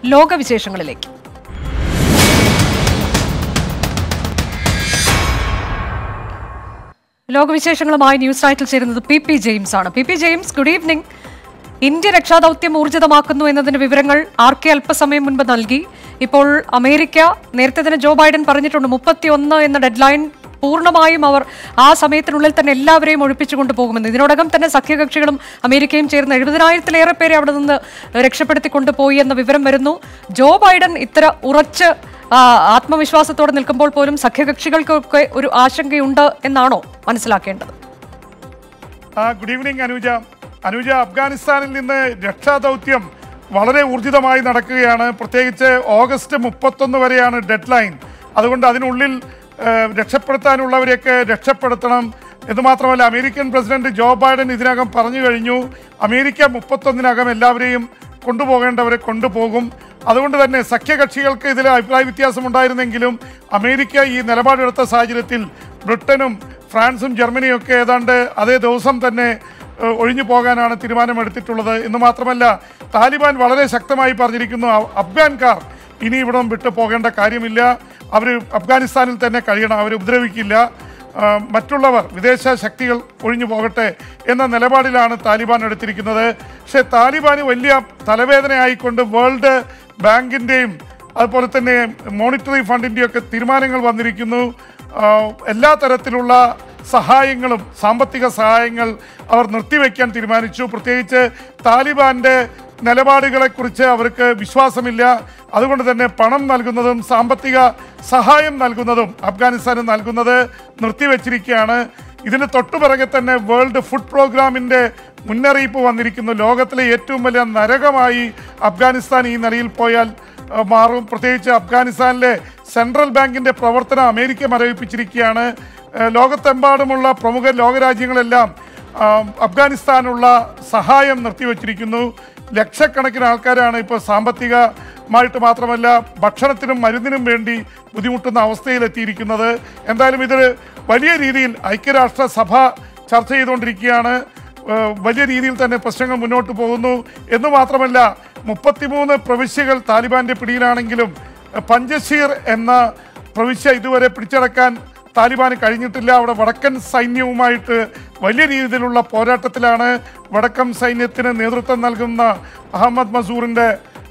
ലോകവിശേഷങ്ങളിലേക്ക് ലോകവിശേഷങ്ങളുമായി news നൈറ്റിൽ ചേരുന്നത് P P James ആണ് P P James good evening India രക്ഷാദൌത്യം ഊർജിതമാക്കുന്നു എന്നതിന്റെ വിവരങ്ങൾ ആർ കെ അല്പസമയം മുൻപ് നൽകി ഇപ്പോൾ അമേരിക്ക നേരത്തെ തന്നെ ജോ ബൈഡൻ പറഞ്ഞിട്ടുണ്ട് മുപ്പത്തിയൊന്ന് എന്ന ഡെഡ്ലൈൻ പൂർണ്ണമായും അവർ ആ സമയത്തിനുള്ളിൽ തന്നെ എല്ലാവരെയും ഒഴിപ്പിച്ചുകൊണ്ട് പോകുമെന്ന് ഇതിനോടകം തന്നെ സഖ്യകക്ഷികളും അമേരിക്കയും ചേർന്ന് എഴുപതിനായിരത്തിലേറെ പേരെ അവിടെ നിന്ന് രക്ഷപ്പെടുത്തിക്കൊണ്ട് പോയി എന്ന വിവരം വരുന്നു ജോ ബൈഡൻ ഇത്ര ഉറച്ച് ആ, ആത്മവിശ്വാസത്തോടെ നിൽക്കുമ്പോൾ പോലും സഖ്യകക്ഷികൾക്കൊക്കെ ഒരു ആശങ്കയുണ്ട് എന്നാണോ മനസ്സിലാക്കേണ്ടത് ആ, ഗുഡ് ഈവനിങ് അനുജ അനുജ അഫ്ഗാനിസ്ഥാനിൽ നിന്ന് രക്ഷാദൗത്യം വളരെ ഊർജിതമായി നടക്കുകയാണ് പ്രത്യേകിച്ച് ഓഗസ്റ്റ് മുപ്പത്തൊന്ന് വരെയാണ് ഡെഡ് ലൈൻ അതുകൊണ്ട് അതിനുള്ളിൽ ഏഹ്, രക്ഷപ്പെടുത്താനുള്ളവരെയൊക്കെ രക്ഷപ്പെടുത്തണം എന്ന് മാത്രമല്ല അമേരിക്കൻ പ്രസിഡന്റ് ജോ ബൈഡൻ ഇതിനകം പറഞ്ഞു കഴിഞ്ഞു അമേരിക്ക മുപ്പത്തൊന്നിനകം എല്ലാവരെയും കൊണ്ടുപോകേണ്ടവരെ കൊണ്ടുപോകും അതുകൊണ്ട് തന്നെ സഖ്യകക്ഷികൾക്ക് ഇതിൽ അഭിപ്രായ വ്യത്യാസം ഉണ്ടായിരുന്നെങ്കിലും അമേരിക്ക ഈ നിലപാടെടുത്ത സാഹചര്യത്തിൽ ബ്രിട്ടനും ഫ്രാൻസും ജർമ്മനിയും ഒക്കെ ഏതാണ്ട് അതേ ദിവസം തന്നെ ഏഹ്, ഒഴിഞ്ഞു പോകാനാണ് തീരുമാനമെടുത്തിട്ടുള്ളത് എന്ന് മാത്രമല്ല താലിബാൻ വളരെ ശക്തമായി പറഞ്ഞിരിക്കുന്നു അ- അഫ്ഗാൻകാർ ഇനി ഇവിടം വിട്ടു പോകേണ്ട കാര്യമില്ല അവർ അഫ്ഗാനിസ്ഥാനിൽ തന്നെ കഴിയണം അവർ ഉപദ്രവിക്കില്ല ആ, മറ്റുള്ളവർ വിദേശ ശക്തികൾ ഒഴിഞ്ഞു പോകട്ടെ എന്ന നിലപാടിലാണ് താലിബാൻ എടുത്തിരിക്കുന്നത് പക്ഷേ താലിബാന് വലിയ തലവേദനയായിക്കൊണ്ട് വേൾഡ് ബാങ്കിൻ്റെയും അതുപോലെ തന്നെ മോണിറ്ററി ഫണ്ടിൻ്റെയും ഒക്കെ തീരുമാനങ്ങൾ വന്നിരിക്കുന്നു ആ, എല്ലാ തരത്തിലുള്ള സഹായങ്ങളും സാമ്പത്തിക സഹായങ്ങൾ അവർ നിർത്തിവെക്കാൻ തീരുമാനിച്ചു പ്രത്യേകിച്ച് താലിബാന്റെ നിലപാടുകളെക്കുറിച്ച് അവർക്ക് വിശ്വാസമില്ല അതുകൊണ്ട് തന്നെ പണം നൽകുന്നതും സാമ്പത്തിക സഹായം നൽകുന്നതും അഫ്ഗാനിസ്ഥാന് നൽകുന്നത് നിർത്തിവെച്ചിരിക്കുകയാണ് ഇതിന് തൊട്ടുപിറകെ തന്നെ വേൾഡ് ഫുഡ് പ്രോഗ്രാമിൻ്റെ മുന്നറിയിപ്പ് വന്നിരിക്കുന്നു ലോകത്തിലെ ഏറ്റവും വലിയ നരകമായി അഫ്ഗാനിസ്ഥാൻ ഈ നിലയിൽ പോയാൽ അഹ് മാറും പ്രത്യേകിച്ച് അഫ്ഗാനിസ്ഥാനിലെ സെൻട്രൽ ബാങ്കിന്റെ പ്രവർത്തനം അമേരിക്ക മരവിപ്പിച്ചിരിക്കുകയാണ് ഏഹ് ലോകത്തെമ്പാടുമുള്ള പ്രമുഖ ലോകരാജ്യങ്ങളെല്ലാം ആം, അഫ്ഗാനിസ്ഥാനുള്ള സഹായം നിർത്തിവച്ചിരിക്കുന്നു ലക്ഷക്കണക്കിന് ആൾക്കാരാണ് ഇപ്പോൾ സാമ്പത്തികമായിട്ട് മാത്രമല്ല ഭക്ഷണത്തിനും മരുന്നിനും വേണ്ടി ബുദ്ധിമുട്ടുന്ന അവസ്ഥയിലെത്തിയിരിക്കുന്നത് എന്തായാലും ഇത് വലിയ രീതിയിൽ ഐക്യരാഷ്ട്രസഭ ചർച്ച ചെയ്തുകൊണ്ടിരിക്കുകയാണ് ഏഹ് വലിയ രീതിയിൽ തന്നെ പ്രശ്നങ്ങൾ മുന്നോട്ട് പോകുന്നു എന്ന് മാത്രമല്ല മുപ്പത്തിമൂന്ന് പ്രവിശ്യകൾ താലിബാന്റെ പിടിയിലാണെങ്കിലും ഏഹ് പഞ്ചശീർ എന്ന പ്രവിശ്യ ഇതുവരെ പിടിച്ചടക്കാൻ താലിബാന് കഴിഞ്ഞിട്ടില്ല അവിടെ വടക്കൻ സൈന്യവുമായിട്ട് വലിയ രീതിയിലുള്ള പോരാട്ടത്തിലാണ് വടക്കൻ സൈന്യത്തിന് നേതൃത്വം നൽകുന്ന അഹമ്മദ് മസൂറിൻ്റെ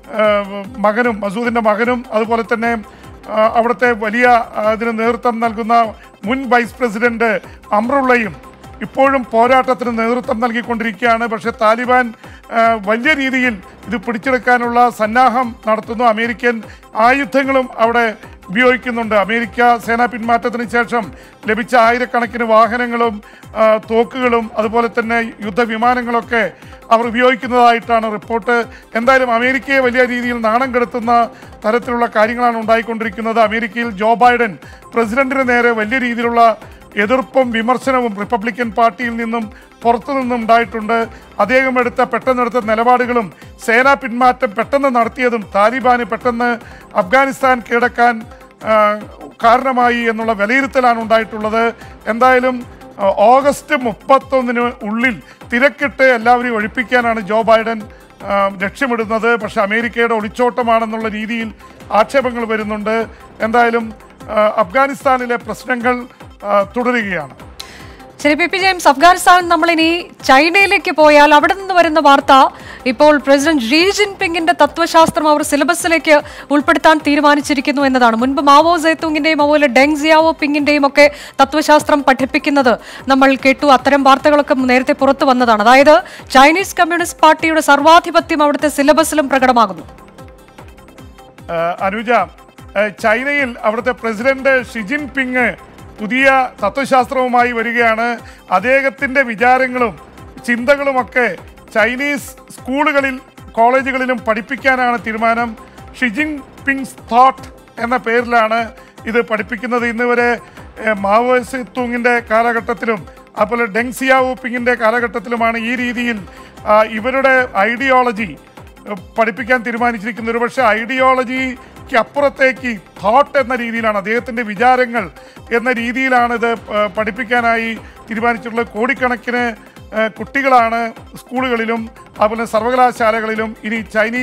ഏഹ് മകനും മസൂദിൻ്റെ മകനും അതുപോലെ തന്നെ ആ, അവിടുത്തെ വലിയ ആ, ഇതിന് നേതൃത്വം നൽകുന്ന മുൻ വൈസ് പ്രസിഡന്റ് അമ്രുള്ളയും ഇപ്പോഴും പോരാട്ടത്തിന് നേതൃത്വം നൽകിക്കൊണ്ടിരിക്കുകയാണ് പക്ഷേ താലിബാൻ ആ, വലിയ രീതിയിൽ ഇത് പിടിച്ചെടുക്കാനുള്ള സന്നാഹം നടത്തുന്നു അമേരിക്കൻ ആയുധങ്ങളും അവിടെ ഉപയോഗിക്കുന്നുണ്ട് അമേരിക്ക സേനാ പിന്മാറ്റത്തിന് ശേഷം ലഭിച്ച ആയിരക്കണക്കിന് വാഹനങ്ങളും ആ, തോക്കുകളും അതുപോലെ തന്നെ യുദ്ധവിമാനങ്ങളൊക്കെ അവർ ഉപയോഗിക്കുന്നതായിട്ടാണ് റിപ്പോർട്ട് എന്തായാലും അമേരിക്കയെ വലിയ രീതിയിൽ നാണം കെടുത്തുന്ന തരത്തിലുള്ള കാര്യങ്ങളാണ് ഉണ്ടായിക്കൊണ്ടിരിക്കുന്നത് അമേരിക്കയിൽ ജോ ബൈഡൻ പ്രസിഡന്റിന് നേരെ വലിയ രീതിയിലുള്ള എതിർപ്പും വിമർശനവും റിപ്പബ്ലിക്കൻ പാർട്ടിയിൽ നിന്നും പുറത്തു നിന്നും ഉണ്ടായിട്ടുണ്ട് അദ്ദേഹം എടുത്ത പെട്ടെന്നെടുത്ത നിലപാടുകളും സേനാ പിന്മാറ്റം പെട്ടെന്ന് നടത്തിയതും താലിബാന് പെട്ടെന്ന് അഫ്ഗാനിസ്ഥാൻ കീഴടക്കാൻ ആ, കാരണമായി എന്നുള്ള വിലയിരുത്തലാണ് ഉണ്ടായിട്ടുള്ളത് എന്തായാലും ആ, ഓഗസ്റ്റ് മുപ്പത്തൊന്നിന് ഉള്ളിൽ തിരക്കിട്ട് എല്ലാവരെയും ഒഴിപ്പിക്കാനാണ് ജോ ബൈഡൻ ആ, ലക്ഷ്യമിടുന്നത് പക്ഷേ അമേരിക്കയുടെ ഒളിച്ചോട്ടമാണെന്നുള്ള രീതിയിൽ ആക്ഷേപങ്ങൾ വരുന്നുണ്ട് എന്തായാലും ആ, അഫ്ഗാനിസ്ഥാനിലെ പ്രശ്നങ്ങൾ ആ, തുടരുകയാണ് ശരി പി പി ജെയിംസ് അഫ്ഗാനിസ്ഥാൻ നമ്മളിനി ചൈനയിലേക്ക് പോയാൽ അവിടെ നിന്ന് വരുന്ന വാർത്ത ഇപ്പോൾ പ്രസിഡന്റ് ഷീ ജിൻപിങ്ങിന്റെ തത്വശാസ്ത്രം അവർ സിലബസിലേക്ക് ഉൾപ്പെടുത്താൻ തീരുമാനിച്ചിരിക്കുന്നു എന്നതാണ് മുൻപ് മാവോ സേത്തുങ്ങിന്റെയും അതുപോലെ ഡെങ് സിയാവോ പിങ്ങിന്റെയും ഒക്കെ തത്വശാസ്ത്രം പഠിപ്പിക്കുന്നത് നമ്മൾ കേട്ടു അത്തരം വാർത്തകളൊക്കെ നേരത്തെ പുറത്തു വന്നതാണ് അതായത് ചൈനീസ് കമ്മ്യൂണിസ്റ്റ് പാർട്ടിയുടെ സർവാധിപത്യം അവിടുത്തെ സിലബസിലും പ്രകടമാകുന്നു ഏഹ് അനുജ ഏഹ് ചൈനയിൽ അവിടുത്തെ പ്രസിഡന്റ് ഷിജിൻ പിങ് പുതിയ തത്വശാസ്ത്രവുമായി വരികയാണ് അദ്ദേഹത്തിൻ്റെ വിചാരങ്ങളും ചിന്തകളുമൊക്കെ ചൈനീസ് സ്കൂളുകളിൽ കോളേജുകളിലും പഠിപ്പിക്കാനാണ് തീരുമാനം ഷിജിൻ പിങ്സ് തോട്ട് എന്ന പേരിലാണ് ഇത് പഠിപ്പിക്കുന്നത് ഇന്ന് വരെ ഏഹ് മാവോ സേത്തുങ്ങിൻ്റെ കാലഘട്ടത്തിലും അതുപോലെ ഡെങ് സിയാവോ പിങ്ങിൻ്റെ കാലഘട്ടത്തിലുമാണ് ഈ രീതിയിൽ ആ, ഇവരുടെ ഐഡിയോളജി പഠിപ്പിക്കാൻ തീരുമാനിച്ചിരിക്കുന്ന ഒരു പക്ഷേ ഐഡിയോളജിക്ക് അപ്പുറത്തേക്ക് തോട്ട് എന്ന രീതിയിലാണ് അദ്ദേഹത്തിൻ്റെ വിചാരങ്ങൾ എന്ന രീതിയിലാണ് ഇത് പ- പഠിപ്പിക്കാനായി തീരുമാനിച്ചിട്ടുള്ളത് കോടിക്കണക്കിന് ഏഹ്, കുട്ടികളാണ് സ്കൂളുകളിലും അതുപോലെ സർവകലാശാലകളിലും ഇനി ചൈനീസ്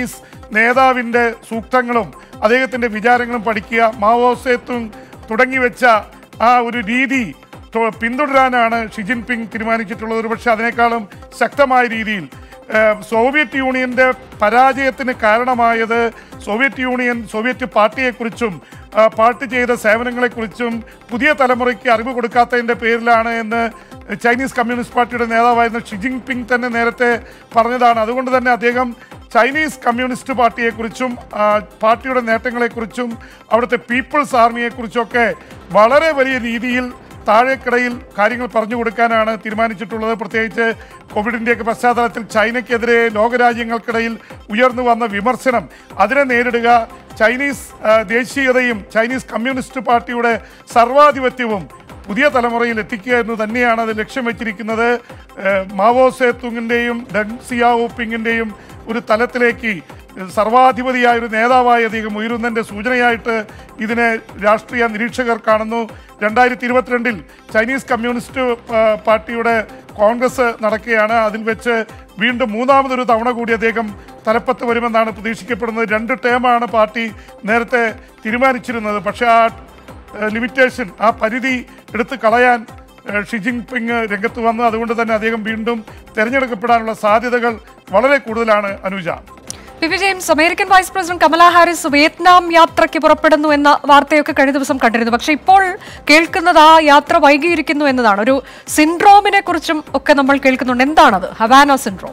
നേതാവിൻ്റെ സൂക്തങ്ങളും അദ്ദേഹത്തിൻ്റെ വിചാരങ്ങളും പഠിക്കുക മാവോ സേത്തുങ് തുടങ്ങിവെച്ച ആ ഒരു രീതി തൊ- പിന്തുടരാനാണ് ഷി ജിൻപിങ് തീരുമാനിച്ചിട്ടുള്ളത് ഒരുപക്ഷെ അതിനേക്കാളും ശക്തമായ രീതിയിൽ ഏഹ്, സോവിയറ്റ് യൂണിയന്റെ പരാജയത്തിന് കാരണമായത് സോവിയറ്റ് യൂണിയൻ സോവിയറ്റ് പാർട്ടിയെക്കുറിച്ചും ആ, പാർട്ടി ചെയ്ത സേവനങ്ങളെക്കുറിച്ചും പുതിയ തലമുറയ്ക്ക് അറിവ് കൊടുക്കാത്തതിൻ്റെ പേരിലാണ് എന്ന് ചൈനീസ് കമ്മ്യൂണിസ്റ്റ് പാർട്ടിയുടെ നേതാവായിരുന്ന ഷി ജിൻപിങ് തന്നെ നേരത്തെ പറഞ്ഞതാണ് അതുകൊണ്ട് തന്നെ അദ്ദേഹം ചൈനീസ് കമ്മ്യൂണിസ്റ്റ് പാർട്ടിയെക്കുറിച്ചും ആ, പാർട്ടിയുടെ നേട്ടങ്ങളെക്കുറിച്ചും അവിടുത്തെ പീപ്പിൾസ് ആർമിയെക്കുറിച്ചൊക്കെ വളരെ വലിയ രീതിയിൽ താഴേക്കിടയിൽ കാര്യങ്ങൾ പറഞ്ഞു കൊടുക്കാനാണ് തീരുമാനിച്ചിട്ടുള്ളത് പ്രത്യേകിച്ച് കോവിഡിൻ്റെയൊക്കെ പശ്ചാത്തലത്തിൽ ചൈനയ്ക്കെതിരെ ലോകരാജ്യങ്ങൾക്കിടയിൽ ഉയർന്നു വന്ന വിമർശനം അതിനെ നേരിടുക ചൈനീസ് ആ, ദേശീയതയും ചൈനീസ് കമ്മ്യൂണിസ്റ്റ് പാർട്ടിയുടെ സർവാധിപത്യവും പുതിയ തലമുറയിൽ എത്തിക്കുക എന്ന് തന്നെയാണ് അത് ലക്ഷ്യം വെച്ചിരിക്കുന്നത് ഏഹ്, മാവോ സേത്തുങ്ങിൻ്റെയും ഡങ് സിയാവോപ്പിങ്ങിൻ്റെയും ഒരു തലത്തിലേക്ക് സർവാധിപതിയായ ഒരു നേതാവായി അദ്ദേഹം ഉയരുന്നതിൻ്റെ സൂചനയായിട്ട് ഇതിനെ രാഷ്ട്രീയ നിരീക്ഷകർ കാണുന്നു രണ്ടായിരത്തി ഇരുപത്തിരണ്ടിൽ ചൈനീസ് കമ്മ്യൂണിസ്റ്റ് ആ, പാർട്ടിയുടെ കോൺഗ്രസ് നടക്കുകയാണ് അതിൽ വെച്ച് വീണ്ടും മൂന്നാമതൊരു തവണ കൂടി അദ്ദേഹം തലപ്പത്ത് വരുമെന്നാണ് പ്രതീക്ഷിക്കപ്പെടുന്നത് രണ്ട് ടേമാണ് പാർട്ടി നേരത്തെ തീരുമാനിച്ചിരുന്നത് പക്ഷേ ആ ഏഹ് ലിമിറ്റേഷൻ ആ പരിധി എടുത്ത് കളയാൻ ഏഹ് ഷി ജിൻപിങ് രംഗത്ത് വന്നു അതുകൊണ്ട് തന്നെ അദ്ദേഹം വീണ്ടും തെരഞ്ഞെടുക്കപ്പെടാനുള്ള സാധ്യതകൾ വളരെ കൂടുതലാണ് Anuja P P James American vice president Kamala Harris Vietnam യാത്രയ്ക്ക് പുറപ്പെടുന്നു എന്ന വാർത്തയൊക്കെ കഴിഞ്ഞ ദിവസം കണ്ടിരുന്നു പക്ഷെ ഇപ്പോൾ കേൾക്കുന്നത് ആ യാത്ര വൈകിയിരിക്കുന്നു എന്നതാണ് ഒരു സിൻഡ്രോമിനെ കുറിച്ചും ഒക്കെ നമ്മൾ കേൾക്കുന്നുണ്ട് എന്താണത് ഹവാന സിൻഡ്രോം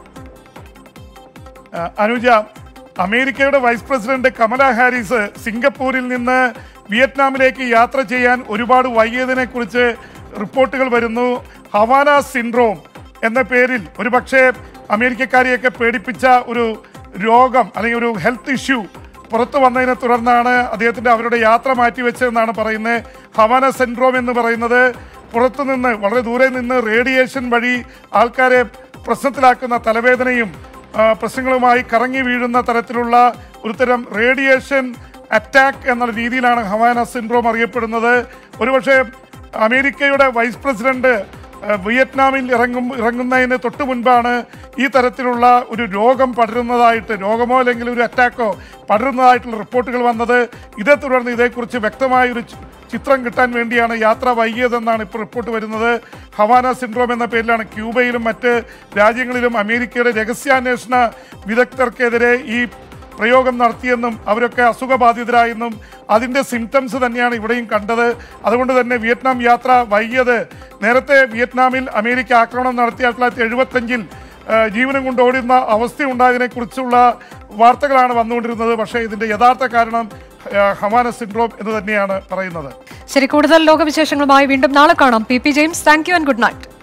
ആ, അനുജ അമേരിക്കയുടെ വൈസ് പ്രസിഡന്റ് കമല ഹാരിസ് സിംഗപ്പൂരിൽ നിന്ന് വിയറ്റ്നാമിലേക്ക് യാത്ര ചെയ്യാൻ ഒരുപാട് വൈകിയതിനെ കുറിച്ച് റിപ്പോർട്ടുകൾ വരുന്നു ഹവാന സിൻഡ്രോം എന്ന പേരിൽ ഒരുപക്ഷെ അമേരിക്കക്കാരെയൊക്കെ പേടിപ്പിച്ച ഒരു രോഗം അല്ലെങ്കിൽ ഒരു ഹെൽത്ത് ഇഷ്യൂ പുറത്തു വന്നതിനെ തുടർന്നാണ് അദ്ദേഹത്തിന്റെ അവരുടെ യാത്ര മാറ്റിവെച്ചതെന്നാണ് പറയുന്നത് ഹവാന സിൻഡ്രോം എന്ന് പറയുന്നത് പുറത്തുനിന്ന് വളരെ ദൂരെ നിന്ന് റേഡിയേഷൻ വഴി ആൾക്കാരെ പ്രശ്നത്തിലാക്കുന്ന തലവേദനയും ആ, പ്രശ്നങ്ങളുമായി കറങ്ങി വീഴുന്ന തരത്തിലുള്ള ഒരുതരം റേഡിയേഷൻ അറ്റാക്ക് എന്ന രീതിയിലാണ് ഹവാന സിൻഡ്രോം അറിയപ്പെടുന്നത് ഒരുപക്ഷെ അമേരിക്കയുടെ വൈസ് പ്രസിഡന്റ് ആ, വിയറ്റ്നാമിൽ ഇറങ്ങും ഇറങ്ങുന്നതിന് തൊട്ട് മുൻപാണ് ഈ തരത്തിലുള്ള ഒരു രോഗം പടരുന്നതായിട്ട് രോഗമോ അല്ലെങ്കിൽ ഒരു അറ്റാക്കോ പടരുന്നതായിട്ടുള്ള റിപ്പോർട്ടുകൾ വന്നത് ഇതേ തുടർന്ന് ഇതേക്കുറിച്ച് വ്യക്തമായൊരു ചി- ചിത്രം കിട്ടാൻ വേണ്ടിയാണ് യാത്ര വൈകിയതെന്നാണ് ഇപ്പോൾ റിപ്പോർട്ട് വരുന്നത് ഹവാന സിൻഡ്രോം എന്ന പേരിലാണ് ക്യൂബയിലും മറ്റ് രാജ്യങ്ങളിലും അമേരിക്കയുടെ രഹസ്യാന്വേഷണ വിദഗ്ധർക്കെതിരെ ഈ പ്രയോഗം നടത്തിയെന്നും അവരൊക്കെ അസുഖബാധിതരായെന്നും അതിൻ്റെ സിംറ്റംസ് തന്നെയാണ് ഇവിടെയും കണ്ടത് അതുകൊണ്ട് തന്നെ വിയറ്റ്നാം യാത്ര വൈകിയത് നേരത്തെ വിയറ്റ്നാമിൽ അമേരിക്ക ആക്രമണം നടത്തിയ ആയിരത്തി തൊള്ളായിരത്തി എഴുപത്തഞ്ചിൽ ജീവനം കൊണ്ട് ഓടുന്ന അവസ്ഥയുണ്ടായതിനെക്കുറിച്ചുള്ള വാർത്തകളാണ് വന്നുകൊണ്ടിരുന്നത് പക്ഷേ ഇതിൻ്റെ യഥാർത്ഥ കാരണം ആ, ഹവാന സിൻഡ്രോം എന്ന് തന്നെയാണ് പറയുന്നത് ശരി കൂടുതൽ ലോകവിശേഷങ്ങളുമായി വീണ്ടും നാളെ കാണാം P P James thank you and good night